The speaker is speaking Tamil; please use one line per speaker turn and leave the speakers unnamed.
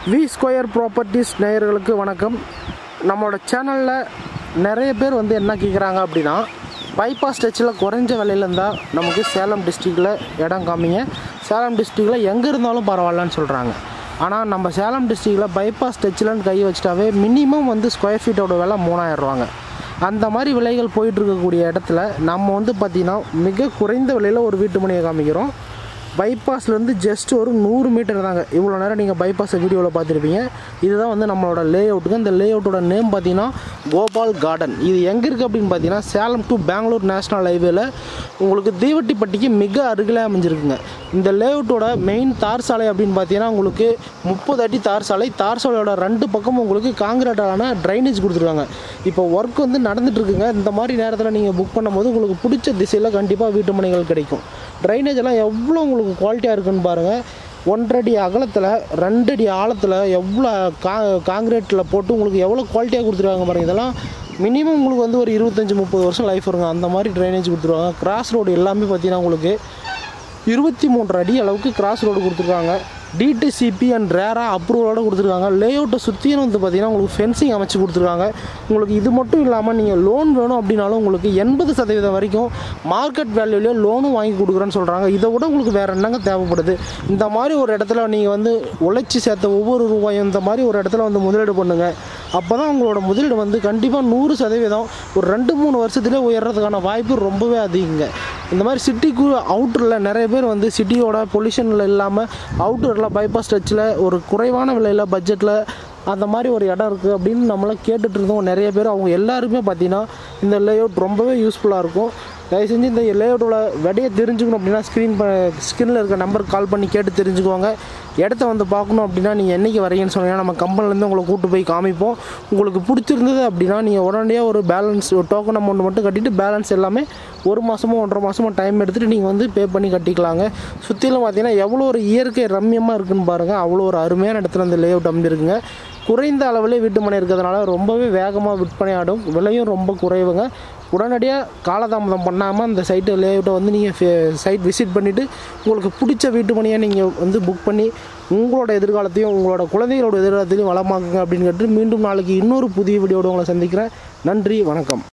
வி ஸ்கொயர் ப்ராப்பர்ட்டிஸ் நேயர்களுக்கு வணக்கம் நம்மளோட சேனலில் நிறைய பேர் வந்து என்ன கேட்குறாங்க அப்படின்னா பைபாஸ் டச்சில் குறைஞ்ச விலையில இருந்தால் நமக்கு சேலம் டிஸ்ட்ரிக்டில் இடம் காமிங்க சேலம் டிஸ்ட்ரிக்டில் எங்கே இருந்தாலும் பரவாயில்லன்னு சொல்கிறாங்க ஆனால் நம்ம சேலம் டிஸ்ட்ரிக்டில் பைபாஸ் டச்சில்னு கை வச்சிட்டாவே மினிமம் வந்து ஸ்கொயர் ஃபீட்டோட விலை மூணாயிரம் ரூபாங்க அந்த மாதிரி விலைகள் போயிட்டு இருக்கக்கூடிய இடத்துல நம்ம வந்து பார்த்திங்கன்னா மிக குறைந்த விலையில் ஒரு வீட்டு மனையை காமிக்கிறோம் பைபாஸ்லேருந்து ஜஸ்ட் ஒரு நூறு மீட்டர் தாங்க இவ்வளோ நேரம் நீங்கள் பைபாஸ் வீடியோவில் பார்த்துருப்பீங்க இதுதான் வந்து நம்மளோட லே அவுட்டுக்கு இந்த லே அவுட்டோட நேம் பார்த்தீங்கன்னா கோபால் கார்டன் இது எங்கே இருக்குது அப்படின்னு பார்த்தீங்கன்னா சேலம் டு பெங்களூர் நேஷ்னல் ஹைவேல உங்களுக்கு தீவட்டிப்பட்டிக்கு மிக அருகில் அமைஞ்சிருக்குங்க இந்த லே அவுட்டோட மெயின் தார் சாலை அப்படின்னு பார்த்தீங்கன்னா உங்களுக்கு முப்பது அடி தார் சாலை தார் சாலையோட ரெண்டு பக்கமும் உங்களுக்கு காங்கிரீட்டான ட்ரைனேஜ் கொடுத்துருக்காங்க இப்போ ஒர்க் வந்து நடந்துட்டு இருக்குங்க இந்த மாதிரி நேரத்தில் நீங்கள் புக் பண்ணும்போது உங்களுக்கு பிடிச்ச திசையில் கண்டிப்பாக வீட்டு மனைகள் கிடைக்கும் ட்ரைனேஜ் எல்லாம் எவ்வளோ உங்களுக்கு குவாலிட்டியாக இருக்குன்னு பாருங்கள் ஒன்றரை அகலத்தில் ரெண்டு அடி ஆழத்தில் எவ்வளோ கா காங்கிரீட்டில் போட்டு உங்களுக்கு எவ்வளோ குவாலிட்டியாக கொடுத்துருக்காங்க பாருங்கள் இதெல்லாம் மினிமம் உங்களுக்கு வந்து ஒரு இருபத்தஞ்சி முப்பது வருஷம் லைஃப் வருங்க அந்த மாதிரி ட்ரைனேஜ் கொடுத்துருவாங்க கிராஸ் ரோடு எல்லாமே பார்த்தீங்கன்னா உங்களுக்கு இருபத்தி மூன்று அடி அளவுக்கு கிராஸ் ரோடு கொடுத்துருக்காங்க டிடிசிபி அண்ட் ரேரா அப்ரூவலோட கொடுத்துருக்காங்க லேஅவுட்டை சுற்றியும் வந்து பார்த்தீங்கன்னா உங்களுக்கு ஃபென்சிங் அமைச்சு கொடுத்துருக்காங்க உங்களுக்கு இது மட்டும் இல்லாமல் நீங்கள் லோன் வேணும் அப்படின்னாலும் உங்களுக்கு எண்பது சதவீதம் வரைக்கும் மார்க்கெட் வேல்யூலேயே லோனும் வாங்கி கொடுக்குறேன்னு சொல்கிறாங்க இதை விட உங்களுக்கு வேறு என்னங்க தேவைப்படுது இந்த மாதிரி ஒரு இடத்துல நீங்கள் வந்து உழைச்சி சேர்த்த ஒவ்வொரு ரூபாயும் இந்த மாதிரி ஒரு இடத்துல வந்து முதலீடு பண்ணுங்கள் அப்போ தான் உங்களோட முதலீடு வந்து கண்டிப்பாக நூறு சதவீதம் ஒரு ரெண்டு மூணு வருஷத்துலேயே உயர்றதுக்கான வாய்ப்பு ரொம்பவே அதிகங்க இந்த மாதிரி சிட்டிக்கு அவுட்டரில் நிறைய பேர் வந்து சிட்டியோட பொல்யூஷனில் இல்லாமல் அவுட்டரில் பைபாஸ் டச்சில் ஒரு குறைவான விலையில் பட்ஜெட்டில் அந்த மாதிரி ஒரு இடம் இருக்குது அப்படின்னு நம்மளாம் கேட்டுட்டு இருந்தோம் நிறைய பேர் அவங்க எல்லாருமே பார்த்தீங்கன்னா இந்த லேஅவுட் ரொம்பவே யூஸ்ஃபுல்லாக இருக்கும் தயவு செஞ்சு இந்த லேஅவுட்டோட விடையை தெரிஞ்சுக்கணும் அப்படின்னா ஸ்க்ரீன் ஸ்க்ரீனில் இருக்க நம்பருக்கு கால் பண்ணி கேட்டு தெரிஞ்சுக்கோங்க இடத்த வந்து பார்க்கணும் அப்படின்னா நீங்கள் என்றைக்கு வரீங்கன்னு சொன்னீங்கன்னா நம்ம கம்பெனிலேருந்து உங்களை கூட்டு போய் காமிப்போம் உங்களுக்கு பிடிச்சிருந்தது அப்படின்னா நீங்கள் உடனடியாக ஒரு பேலன்ஸ் ஒரு டோக்கன் அமௌண்ட் மட்டும் கட்டிட்டு பேலன்ஸ் எல்லாமே ஒரு மாதமோ ஒன்றரை மாதமோ டைம் எடுத்துகிட்டு நீங்கள் வந்து பே பண்ணி கட்டிக்கலாங்க சுற்றிலும் பார்த்தீங்கன்னா எவ்வளோ ஒரு இயற்கை ரம்யமாக இருக்குன்னு பாருங்கள் அவ்வளோ ஒரு அருமையான இடத்துல இந்த லேஅவுட் அமைஞ்சிருக்குங்க குறைந்த அளவிலே வீட்டு மனை இருக்கிறதுனால ரொம்பவே வேகமாக விற்பனை ஆடும் விலையும் ரொம்ப குறைவுங்க உடனடியாக காலதாமதம் பண்ணாமல் அந்த சைட்டு லேஅவுட்டை வந்து நீங்கள் சைட் விசிட் பண்ணிவிட்டு உங்களுக்கு பிடிச்ச வீட்டு மனையை நீங்கள் வந்து புக் பண்ணி உங்களோட எதிர்காலத்தையும் உங்களோட குழந்தைகளோட எதிர்காலத்தையும் வளமாக்குங்க அப்படின்னு கேட்டு மீண்டும் நாளைக்கு இன்னொரு புதிய வீடியோட உங்களை சந்திக்கிறேன் நன்றி வணக்கம்